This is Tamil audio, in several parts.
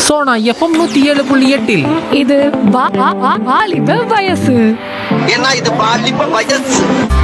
சோனா எஃப்எம் நூத்தி ஏழு புள்ளி எட்டில் இது வா- வா- வா- வாலிப வயசு ஏன்னா இது பாலிப்ப வயசு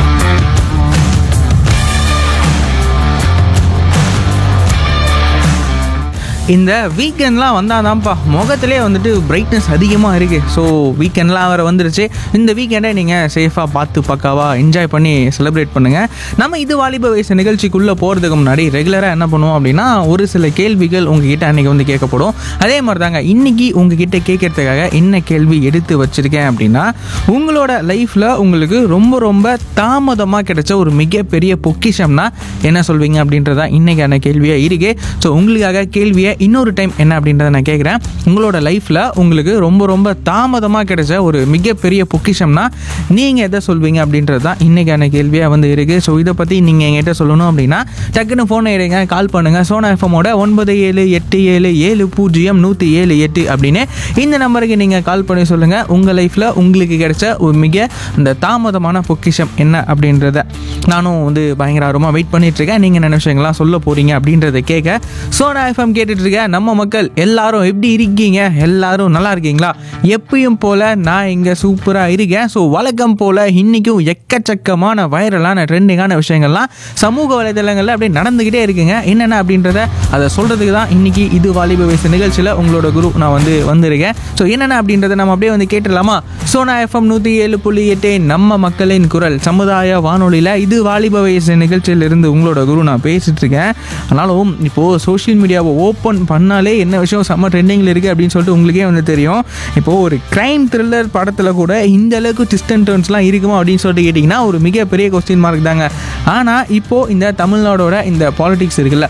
இந்த வீக்கெண்ட்லாம் வந்தாதான்ப்பா முகத்திலே வந்துட்டு பிரைட்னஸ் அதிகமாக இருக்குது ஸோ வீக்கெண்ட்லாம் வேறு வந்துருச்சு இந்த வீக்கெண்டை நீங்கள் சேஃபாக பார்த்து பக்காவாக என்ஜாய் பண்ணி செலிப்ரேட் பண்ணுங்கள் நம்ம இது வாலிப வயசு நிகழ்ச்சிக்குள்ளே போகிறதுக்கு முன்னாடி ரெகுலராக என்ன பண்ணுவோம் அப்படின்னா ஒரு சில கேள்விகள் உங்ககிட்ட அன்றைக்கி வந்து கேட்கப்படும் அதே மாதிரி தாங்க இன்றைக்கி உங்ககிட்ட கேட்கறதுக்காக என்ன கேள்வி எடுத்து வச்சுருக்கேன் அப்படின்னா உங்களோட லைஃப்பில் உங்களுக்கு ரொம்ப ரொம்ப தாமதமாக கிடைச்ச ஒரு மிகப்பெரிய பொக்கிஷம்னா என்ன சொல்வீங்க அப்படின்றதா இன்றைக்கான கேள்வியாக இருக்கு ஸோ உங்களுக்காக கேள்வியை இன்னொரு டைம் என்ன அப்படின்றத நான் கேட்குறேன் உங்களோட லைஃப்பில் உங்களுக்கு ரொம்ப ரொம்ப தாமதமாக கிடைச்ச ஒரு மிகப்பெரிய பொக்கிஷம்னா நீங்கள் எதை சொல்வீங்க அப்படின்றது தான் இன்றைக்கான கேள்வியாக வந்து இருக்குது ஸோ இதை பற்றி நீங்கள் என்கிட்ட சொல்லணும் அப்படின்னா டக்குன்னு ஃபோனை எடுங்க கால் பண்ணுங்கள் சோனா எஃப்எம்மோட ஒன்பது ஏழு எட்டு ஏழு ஏழு பூஜ்ஜியம் நூற்றி ஏழு எட்டு அப்படின்னு இந்த நம்பருக்கு நீங்கள் கால் பண்ணி சொல்லுங்கள் உங்கள் லைஃப்பில் உங்களுக்கு கிடைச்ச ஒரு மிக அந்த தாமதமான பொக்கிஷம் என்ன அப்படின்றத நானும் வந்து பயங்கர ஆர்வமாக வெயிட் பண்ணிட்டு இருக்கேன் நீங்கள் என்ன விஷயங்கள்லாம் சொல்ல போகிறீங்க அப்படின்றத கேட்க சோனா எஃப்எம் கேட்டுட்டு இருக்க நம்ம மக்கள் எல்லாரும் எப்படி இருக்கீங்க எல்லாரும் நல்லா இருக்கீங்களா எப்பயும் போல் நான் இங்கே சூப்பராக இருக்கேன் ஸோ வழக்கம் போல் இன்றைக்கும் எக்கச்சக்கமான வைரலான ட்ரெண்டிங்கான விஷயங்கள்லாம் சமூக வலைதளங்களில் அப்படியே நடந்துக்கிட்டே இருக்குங்க என்னென்ன அப்படின்றத அதை சொல்கிறதுக்கு தான் இன்றைக்கி இது வாலிப வயசு நிகழ்ச்சியில் உங்களோட குரு நான் வந்து வந்திருக்கேன் ஸோ என்னென்ன அப்படின்றத நம்ம அப்படியே வந்து கேட்டுடலாமா சோனா எஃப்எம் நூற்றி ஏழு புள்ளி எட்டு நம்ம மக்களின் குரல் சமுதாய வானொலியில் இது வாலிப வயசு நிகழ்ச்சியிலிருந்து உங்களோட குரு நான் பேசிட்டு இருக்கேன் ஆனாலும் இப்போது சோஷியல் மீடியாவை ஓப்பன் பண்ணாலே என்ன விஷயம் செம்ம ட்ரெண்டிங்கில் இருக்குது அப்படின்னு சொல்லிட்டு உங்களுக்கே வந்து தெரியும் இப்போது ஒரு க்ரைம் த்ரில்லர் படத்தில் கூட இந்த அளவுக்கு ட்விஸ்ட் அண்ட் டர்ன்ஸ்லாம் இருக்குமா அப்படின்னு சொல்லிட்டு கேட்டிங்கன்னா ஒரு மிகப்பெரிய கொஸ்டின் மார்க் தாங்க ஆனால் இப்போது இந்த தமிழ்நாடோட இந்த பாலிடிக்ஸ் இருக்குல்ல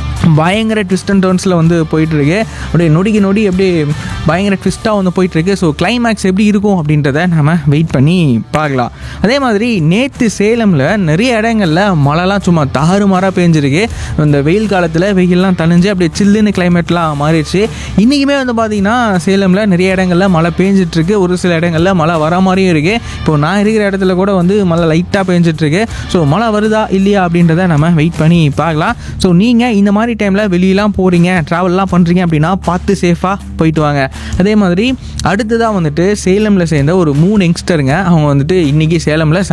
பயங்கர ட்விஸ்ட் அண்ட் டர்ன்ஸில் வந்து போயிட்டுருக்கு அப்படியே நொடிக்கு நொடி அப்படியே பயங்கர ட்விஸ்ட்டாக வந்து போயிட்டுருக்கு ஸோ கிளைமேக்ஸ் எப்படி இருக்கும் அப்படின்றத நம்ம வெயிட் பண்ணி பார்க்கலாம் அதே மாதிரி நேற்று சேலமில் நிறைய இடங்களில் மழைலாம் சும்மா தாறுமாறாக பேஞ்சிருக்கு இந்த வெயில் காலத்தில் வெயில்லாம் தணிஞ்சு அப்படியே சில்லுன்னு கிளைமேட்லாம் மாறிடுச்சு இன்றைக்குமே வந்து பார்த்திங்கன்னா சேலமில் நிறைய இடங்களில் மழை பேஞ்சிட்ருக்கு ஒரு சில இடங்களில் மழை வர மாதிரியும் இருக்குது இப்போ நான் இருக்கிற இடத்துல கூட வந்து மழை லைட்டாக பேஞ்சிட்ருக்கு ஸோ மழை வருதா இல்லையா அப்படின்றத நம்ம வெயிட் பண்ணி பார்க்கலாம் ஸோ நீங்கள் இந்த மாதிரி டைமில் வெளியெலாம் போகிறீங்க ட்ராவல்லாம் பண்ணுறீங்க அப்படின்னா பார்த்து சேஃபாக போயிட்டு வாங்க அதே மாதிரி அடுத்ததாக வந்துட்டு சேலமில் சேர்ந்த ஒரு மூணு யங்ஸ்டருங்க அவங்க வந்துட்டு இன்றைக்கி சேலமில்